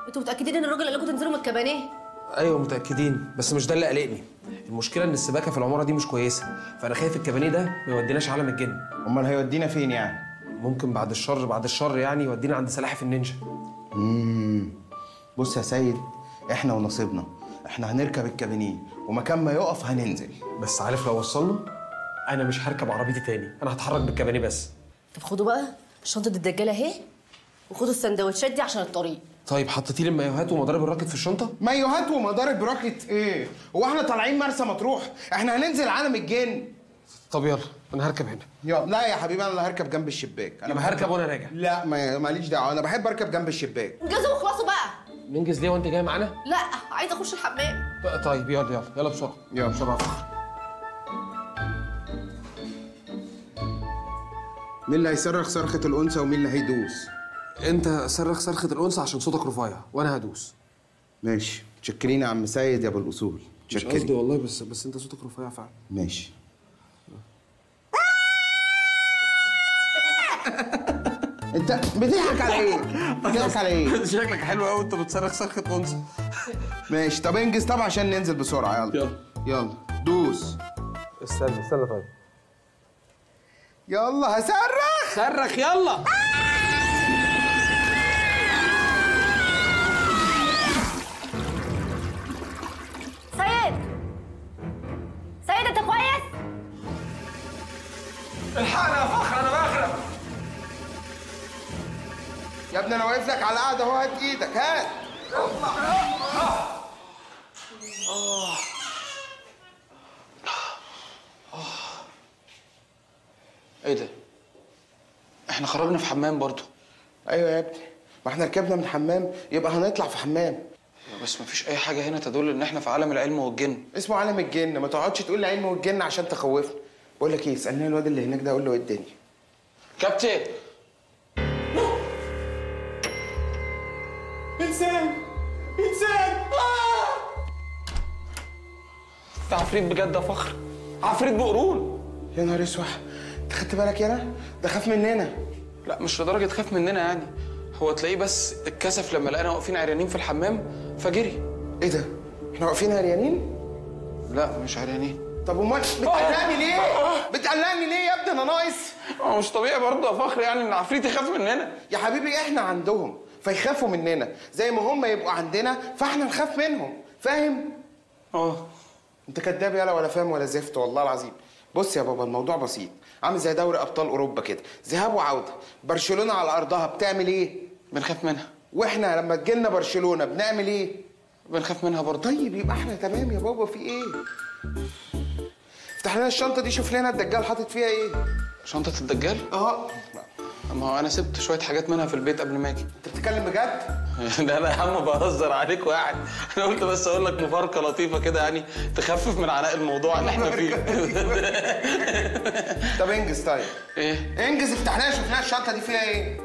انتوا متاكدين ان الراجل قال لكم تنزلوا من الكبانيه ايوه متاكدين بس مش ده اللي قلقني المشكله ان السباكه في العماره دي مش كويسه فانا خايف الكبانيه ده ما يوديناش عالم الجن امال هيودينا فين يعني ممكن بعد الشر بعد الشر يعني يودينا عند سلاحف النينجا بص يا سيد احنا ونصيبنا احنا هنركب الكابينيه ومكان ما يقف هننزل بس عارف لو وصلنا انا مش هركب عربيتي تاني انا هتحرك بالكبانيه بس طب خدوا بقى شنطه الدجاله اهي وخدوا السندوتشات دي عشان الطريق طيب حطيتي لي المايوهات ومضارب الراكت في الشنطه مايوهات ومضارب راكت ايه هو احنا طالعين مرسى مطروح احنا هننزل عالم الجن طب يلا انا هركب هنا يا لا يا حبيبي انا اللي هركب جنب الشباك انا بحب- هركب وانا راجع لا ما ماليش دعوه انا بحب اركب جنب الشباك انجزوا وخلصوا بقى ننجز ليه وانت جاي معانا لا عايزه اخش الحمام ط- طيب يلا يلا يلا بسرعه يلا. بسرعه مين اللي هيصرخ صرخه الانثى ومين اللي هيدوس انت صرخ صرخه الانثى عشان صوتك رفيع وانا هدوس ماشي متشكرين يا عم سيد يا ابو الاصول مش قصدي متشكرين والله بس بس انت صوتك رفيع فعلا ماشي انت بتضحك على ايه؟ بتضحك على ايه؟ شكلك حلو قوي انت بتصرخ صرخه انثى ماشي طب انجز طبعا عشان ننزل بسرعه يلا يلا. يلا دوس استنى استنى طيب يلا هصرخ صرخ يلا سيد سيد انت كويس الحقنا يا فخر انا بغرق يا ابني انا واقف لك على القعده اهو هات ايدك هات ايه ده؟ احنا خرجنا في حمام برضو ايوه يا ابني ما احنا ركبنا من حمام يبقى هنطلع في حمام بس مفيش اي حاجه هنا تدل ان احنا في عالم العلم والجن اسمه عالم الجن ما تقعدش تقول لي علم والجن عشان تخوفني بقول لك ايه اسالني الواد اللي هناك ده اقول له ايه الدنيا كابتن انسان انسان ده عفريت بجد يا فخر عفريت بقرون يا نهار اسود انت خدت بالك يالا ده خاف مننا لا مش لدرجه خاف مننا يعني هو تلاقيه بس اتكسف لما لقانا واقفين عريانين في الحمام فجري ايه ده احنا واقفين عريانين لا مش عريانين طب امال بتقلقني ليه بتقلقني ليه يا ابني انا ناقص هو مش طبيعي برضه يا فخر يعني ان عفريت يخاف مننا يا حبيبي احنا عندهم فيخافوا مننا زي ما هم يبقوا عندنا فاحنا نخاف منهم فاهم اه انت كداب يالا ولا فاهم ولا زفت والله العظيم بص يا بابا الموضوع بسيط عامل زي دوري ابطال اوروبا كده ذهاب وعوده برشلونه على ارضها بتعمل ايه بنخاف منها واحنا لما تجيلنا برشلونه بنعمل ايه بنخاف منها برضه طيب يبقى احنا تمام يا بابا في ايه افتح لنا الشنطه دي شوف لنا الدجال حاطط فيها ايه شنطه الدجال اه ما هو انا سبت شويه حاجات منها في البيت قبل ما اجي انت بتتكلم بجد لا لا يا عم بهزر عليك واحد انا قلت بس اقول لك مفارقه لطيفه كده يعني تخفف من عناء الموضوع اللي احنا فيه طب انجز طيب ايه انجز افتح لنا شوف لنا الشنطه دي فيها ايه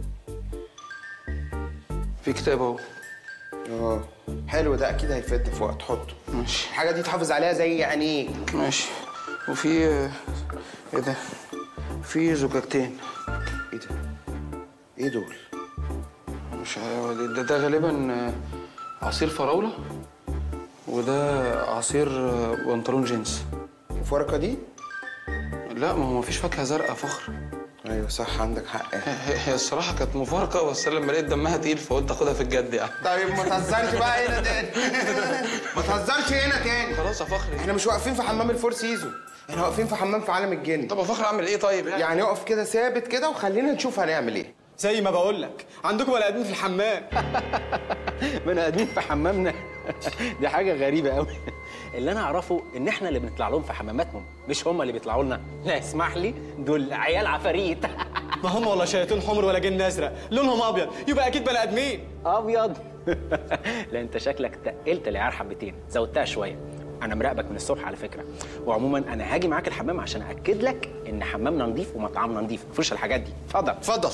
في كتاب اهو اه حلو ده اكيد هيفيدنا في وقت حطه ماشي الحاجه دي تحافظ عليها زي عينيك ماشي وفي ايه ده في زجاجتين ايه ده ايه دول مش عارف ده, ده غالبا عصير فراوله وده عصير بنطلون جينز الفرقه دي لا ما هو مفيش فاكهه زرقاء فخر ايوه صح عندك حق هي هي الصراحه كانت مفارقه بس أنا لما لقيت دمها تقيل فقلت اخدها في الجد يعني طيب ما تهزرش بقى هنا تاني ما تهزرش هنا تاني خلاص يا فخري احنا مش واقفين في حمام الفور سيزون احنا واقفين في حمام في عالم الجن طب يا فخر اعمل ايه طيب يعني يعني اقف كده ثابت كده وخلينا نشوف هنعمل ايه زي ما بقول لك عندكم بني ادمين في الحمام بني ادمين في حمامنا دي حاجه غريبه قوي اللي انا اعرفه ان احنا اللي بنطلع لهم في حماماتهم مش هم اللي بيطلعوا لنا لا اسمح لي دول عيال عفاريت ما هم ولا شياطين حمر ولا جن ازرق لونهم ابيض يبقى اكيد بني ادمين ابيض لا انت شكلك تقلت العيار حبتين زودتها شويه انا مراقبك من الصبح على فكره وعموما انا هاجي معاك الحمام عشان اكد لك ان حمامنا نظيف ومطعمنا نظيف مفيش الحاجات دي اتفضل اتفضل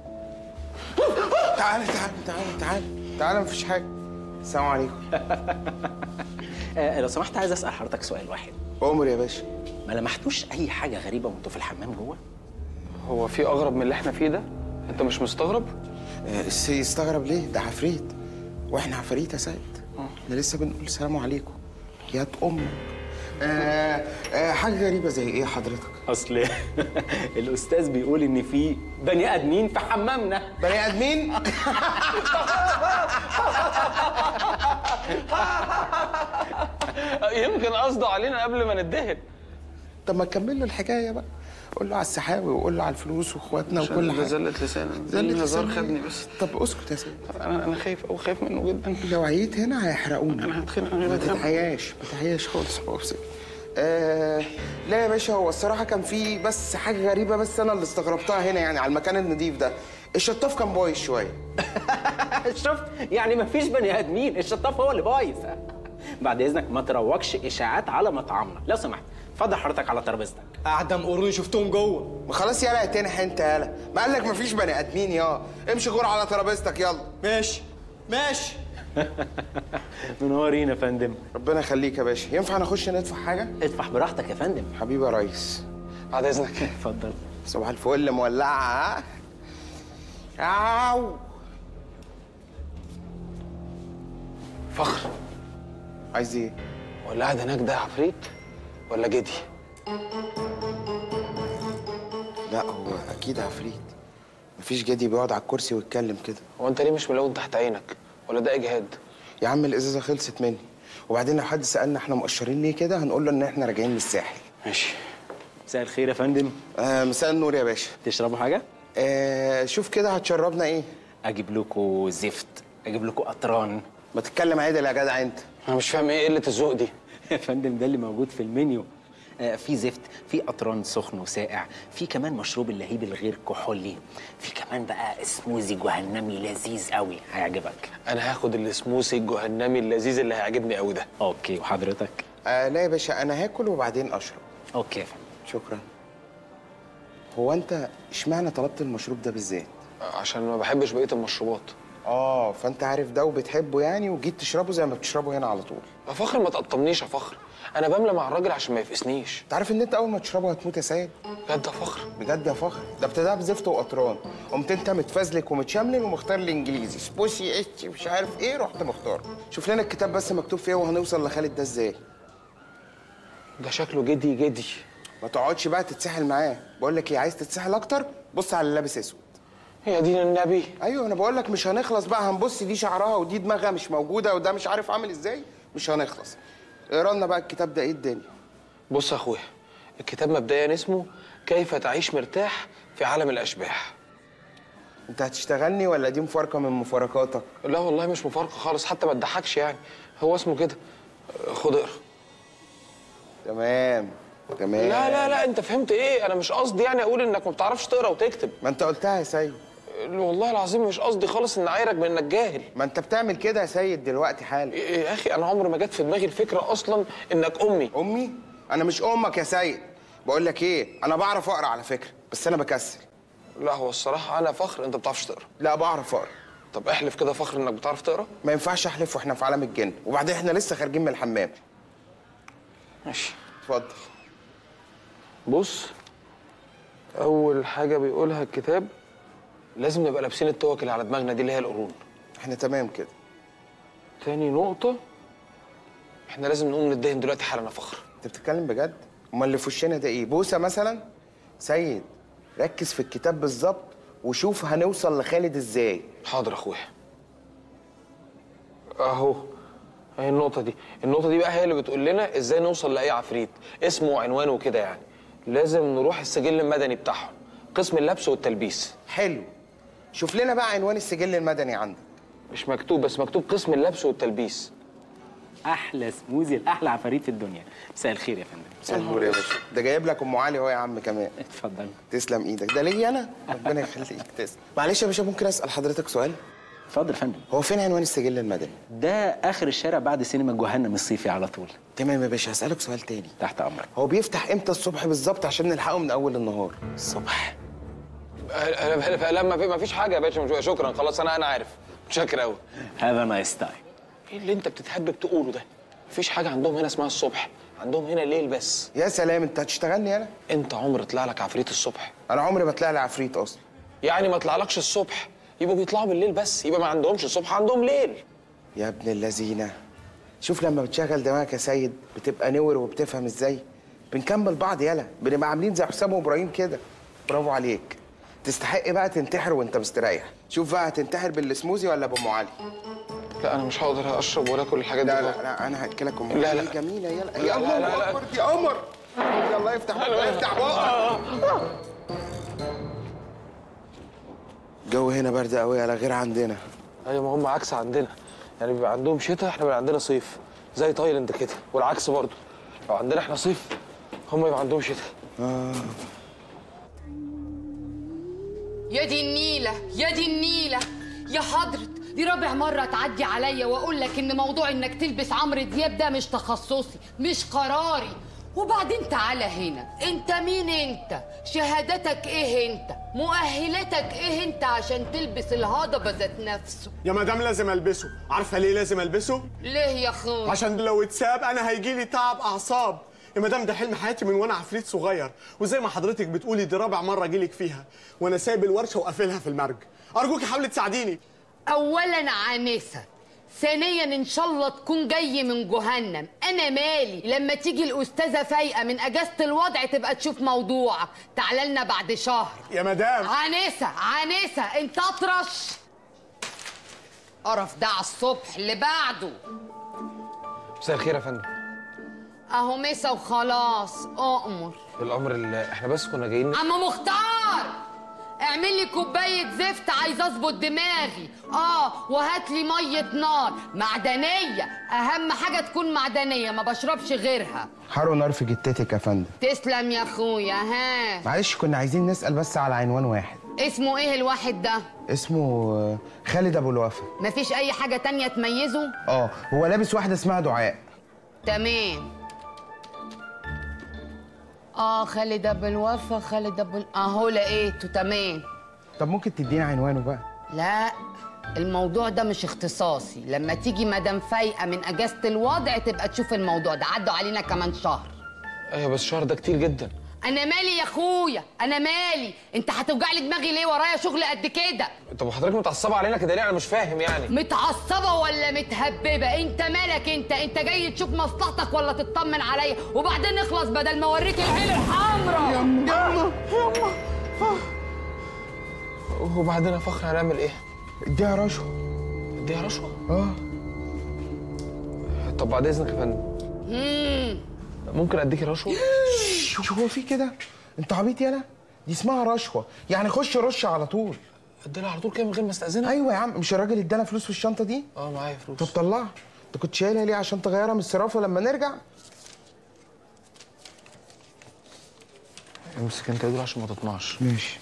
تعالى تعالى تعالى تعالى تعالى مفيش حاجه السلام عليكم آه لو سمحت عايز اسال حضرتك سؤال واحد امر يا باشا ما لمحتوش اي حاجه غريبه وانتوا في الحمام جوه هو في اغرب من اللي احنا فيه ده انت مش مستغرب آه، السي يستغرب ليه ده عفريت واحنا عفاريت يا سيد احنا لسه بنقول السلام عليكم يا امك آه آه حاجه غريبه زي ايه حضرتك اصل الاستاذ بيقول ان في بني ادمين في حمامنا بني ادمين يمكن قصده علينا قبل ما ندهن طب ما تكمل له الحكايه بقى قول له على السحاوي وقول له على الفلوس واخواتنا وكل حاجه زلة لساني زلة الهزار لسان. خدني بس طب اسكت يا سيد انا انا خايف او خايف منه جدا لو عييت هنا هيحرقونا انا هتخنق من غير ما ما أتخانق. تتعياش ما تتعياش خالص بوسك آه لا يا باشا هو الصراحه كان في بس حاجه غريبه بس انا اللي استغربتها هنا يعني على المكان النظيف ده الشطاف كان بايظ شويه شفت يعني مفيش بني ادمين الشطاف هو اللي بايظ بعد اذنك ما تروجش اشاعات على مطعمنا لو سمحت اتفضل حضرتك على ترابيزتك اعدم قرون شفتهم جوه ما خلاص يالا تنح انت يالا ما قال لك مفيش بني ادمين يا امشي غور على ترابيزتك يلا ماشي ماشي منورين يا فندم ربنا يخليك يا باشا ينفع نخش ندفع حاجه ادفع براحتك يا فندم حبيبي يا ريس بعد اذنك اتفضل صباح الفل مولعه ها أو. فخر عايز ايه ولا قاعد هناك ده عفريت ولا جدي لا هو اكيد عفريت مفيش جدي بيقعد على الكرسي ويتكلم كده هو انت ليه مش ملون تحت عينك ولا ده اجهاد يا عم الازازه خلصت مني وبعدين لو حد سالنا احنا مقشرين ليه كده هنقول له ان احنا راجعين من الساحل ماشي مساء الخير يا فندم آه مساء النور يا باشا تشربوا حاجه آه شوف كده هتشربنا ايه اجيب لكم زفت اجيب لكم قطران ما تتكلم عدل يا جدع انت انا مش فاهم ايه قله الذوق دي يا فندم ده اللي موجود في المنيو آه، في زفت في قطران سخن وساقع في كمان مشروب اللهيب الغير كحولي في كمان بقى سموزي جهنمي لذيذ قوي هيعجبك انا هاخد السموسي الجهنمي اللذيذ اللي هيعجبني قوي ده اوكي وحضرتك آه لا يا باشا انا هاكل وبعدين اشرب اوكي يا فندم شكرا هو انت اشمعنى طلبت المشروب ده بالذات عشان ما بحبش بقيه المشروبات اه فانت عارف ده وبتحبه يعني وجيت تشربه زي ما بتشربه هنا على طول يا فخر ما تقطمنيش يا فخر انا بملى مع الراجل عشان ما يفقسنيش انت عارف ان انت اول ما تشربه هتموت يا سيد بجد يا فخر بجد يا فخر ده ابتداء بزفت وقطران قمت انت متفزلك ومتشملن ومختار الانجليزي سبوسي اتش مش عارف ايه رحت مختار شوف لنا الكتاب بس مكتوب فيه وهنوصل لخالد ده ازاي ده شكله جدي جدي ما تقعدش بقى تتسحل معاه بقول لك ايه عايز تتسحل اكتر بص على اللي لابس اسود يا دين النبي ايوه انا بقول لك مش هنخلص بقى هنبص دي شعرها ودي دماغها مش موجوده وده مش عارف عامل ازاي مش هنخلص اقرا لنا بقى الكتاب ده ايه الدنيا بص يا اخويا الكتاب مبدئيا اسمه كيف تعيش مرتاح في عالم الاشباح انت هتشتغلني ولا دي مفارقه من مفارقاتك لا والله مش مفارقه خالص حتى ما تضحكش يعني هو اسمه كده خد اقرا تمام تمام لا لا لا انت فهمت ايه انا مش قصدي يعني اقول انك ما بتعرفش تقرا وتكتب ما انت قلتها يا سيد والله العظيم مش قصدي خالص ان اعايرك بانك جاهل ما انت بتعمل كده يا سيد دلوقتي حالا إيه يا اخي انا عمري ما جت في دماغي الفكره اصلا انك امي امي انا مش امك يا سيد بقول لك ايه انا بعرف اقرا على فكره بس انا بكسل لا هو الصراحه انا فخر انت بتعرفش تقرا لا بعرف اقرا طب احلف كده فخر انك بتعرف تقرا ما ينفعش احلف واحنا في عالم الجن وبعدين احنا لسه خارجين من الحمام ماشي اتفضل بص اول حاجه بيقولها الكتاب لازم نبقى لابسين التوك اللي على دماغنا دي اللي هي القرون احنا تمام كده تاني نقطه احنا لازم نقوم ندهن دلوقتي حالا يا فخر انت بتتكلم بجد امال اللي في وشنا ده ايه بوسه مثلا سيد ركز في الكتاب بالظبط وشوف هنوصل لخالد ازاي حاضر يا اخويا اهو اهي النقطة دي، النقطة دي بقى هي اللي بتقول لنا ازاي نوصل لأي عفريت، اسمه وعنوانه وكده يعني. لازم نروح السجل المدني بتاعهم، قسم اللبس والتلبيس. حلو شوف لنا بقى عنوان السجل المدني عندك مش مكتوب بس مكتوب قسم اللبس والتلبيس. احلى سموزي الاحلى عفاريت في الدنيا مساء الخير يا فندم مساء النور يا باشا ده جايب لك ام علي اهو يا عم كمان اتفضل تسلم ايدك ده ليا انا ربنا يخليك تسلم معلش يا باشا ممكن اسال حضرتك سؤال اتفضل يا فندم هو فين عنوان السجل المدني ده اخر الشارع بعد سينما جهنم الصيفي على طول تمام يا باشا هسالك سؤال تاني تحت امرك هو بيفتح امتى الصبح بالظبط عشان نلحقه من اول النهار الصبح لا ما في ما فيش حاجة يا باشا مش- شكرا خلاص أنا أنا عارف. متشكر قوي. هذا نايس تايم ايه اللي أنت بتتهبب تقوله ده؟ مفيش حاجة عندهم هنا اسمها الصبح، عندهم هنا ليل بس. يا سلام انت هتشتغلني انا أنت عمر طلع لك عفريت الصبح. انا عمري ما طلع لي عفريت اصلا يعني ما طلعلكش الصبح يبقوا بيطلعوا بالليل بس يبقى ما عندهمش الصبح عندهم ليل يا ابن اللذينه شوف لما بتشغل دماغك يا سيد بتبقى نور وبتفهم ازاي بنكمل بعض يلا بنبقى عاملين زي حسام وابراهيم كده برافو عليك تستحق بقى تنتحر وانت مستريح شوف بقى هتنتحر بالسموزي ولا بام علي لا انا مش هقدر اشرب ولا كل الحاجات دي لا لا لا انا هاكلك ام لا، علي لا. جميله يلا لا، يا الله لا، لا. اكبر يا قمر يلا افتح بقى افتح بقى الجو هنا برد قوي على غير عندنا ايوه ما هم عكس عندنا يعني بيبقى عندهم شتاء احنا بيبقى عندنا صيف زي تايلاند كده والعكس برضه لو عندنا احنا صيف هم يبقى عندهم شتاء يا دي النيلة يا دي النيلة يا حضرة دي رابع مرة تعدي عليا وأقول لك إن موضوع إنك تلبس عمرو دياب ده مش تخصصي مش قراري وبعدين تعالى هنا انت مين انت شهادتك ايه انت مؤهلاتك ايه انت عشان تلبس الهضبة ذات نفسه يا مدام لازم البسه عارفه ليه لازم البسه ليه يا اخويا عشان لو اتساب انا هيجي لي تعب اعصاب يا مدام ده حلم حياتي من وانا عفريت صغير وزي ما حضرتك بتقولي دي رابع مره اجيلك فيها وانا سايب الورشه وقافلها في المرج ارجوك حاولي تساعديني اولا عنسه ثانيا ان شاء الله تكون جاي من جهنم انا مالي لما تيجي الاستاذه فايقه من اجازه الوضع تبقى تشوف موضوعك تعالى لنا بعد شهر يا مدام عنسه عنسه انت اطرش قرف ده على الصبح اللي بعده مساء الخير يا فندم اهو مسا وخلاص اؤمر الامر اللي احنا بس كنا جايين اما مختار اعمل لي كوبايه زفت عايز اظبط دماغي اه وهات لي ميه نار معدنيه اهم حاجه تكون معدنيه ما بشربش غيرها حاروا نار في جتتك يا فندم تسلم يا اخويا ها معلش كنا عايزين نسال بس على عنوان واحد اسمه ايه الواحد ده اسمه آه، خالد ابو الوفا مفيش اي حاجه تانية تميزه اه هو لابس واحده اسمها دعاء تمام اه خالد ابو الوفا خالد ابو ال- اهو لقيته تمام طب ممكن تدينا عنوانه بقى لا الموضوع ده مش اختصاصي لما تيجي مدام فايقه من اجازه الوضع تبقى تشوف الموضوع ده عدوا علينا كمان شهر ايوه بس الشهر ده كتير جدا انا مالي يا اخويا انا مالي انت هتوجع لي دماغي ليه ورايا شغل قد كده طب وحضرتك متعصبه علينا كده ليه انا مش فاهم يعني متعصبه ولا متهببه انت مالك انت انت جاي تشوف مصلحتك ولا تطمن عليا وبعدين نخلص بدل ما اوريك العين الحمراء وبعدين يا فخر هنعمل ايه اديها رشوه اديها رشوه اه طب بعد اذنك يا فندم ممكن اديكي رشوه شو هو في كده انت عبيط يالا دي اسمها رشوه يعني خش رش على طول اديلها على طول كده من غير ما استاذنها ايوه يا عم مش الراجل ادانا فلوس في الشنطه دي اه معايا فلوس طب طلعها انت كنت شايلها ليه عشان تغيرها من الصرافه لما نرجع امسك انت دول عشان ما تطمعش ماشي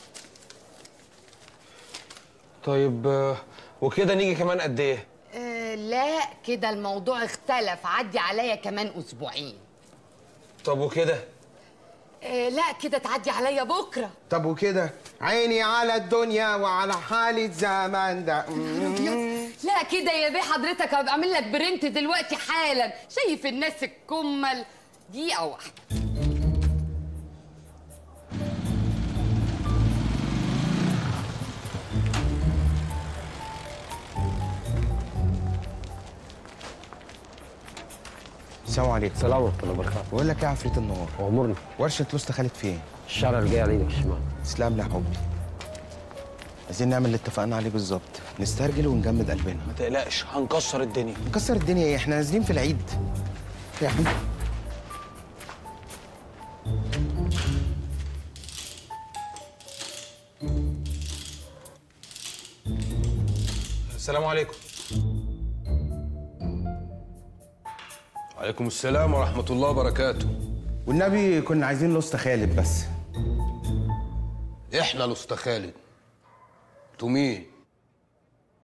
طيب آه، وكده نيجي كمان قد ايه آه لا كده الموضوع اختلف عدي عليا كمان اسبوعين طب وكده آه لا كده تعدي عليا بكره طب وكده عيني على الدنيا وعلى حالة زمان ده لا كده يا بيه حضرتك هبقى اعمل لك برنت دلوقتي حالا شايف الناس الكمل دقيقه واحده السلام عليكم السلام ورحمة الله وبركاته بقول لك ايه يا عفريت النهار وامرني ورشه لوست خالد فين الشارع اللي جاي على ايدك الشمال تسلم لي يا حبي عايزين نعمل اللي اتفقنا عليه بالظبط نسترجل ونجمد قلبنا ما تقلقش هنكسر الدنيا نكسر الدنيا ايه احنا نازلين في العيد يا عم السلام عليكم عليكم السلام ورحمة الله وبركاته والنبي كنا عايزين لوست خالد بس احنا الأسطى خالد انتوا مين؟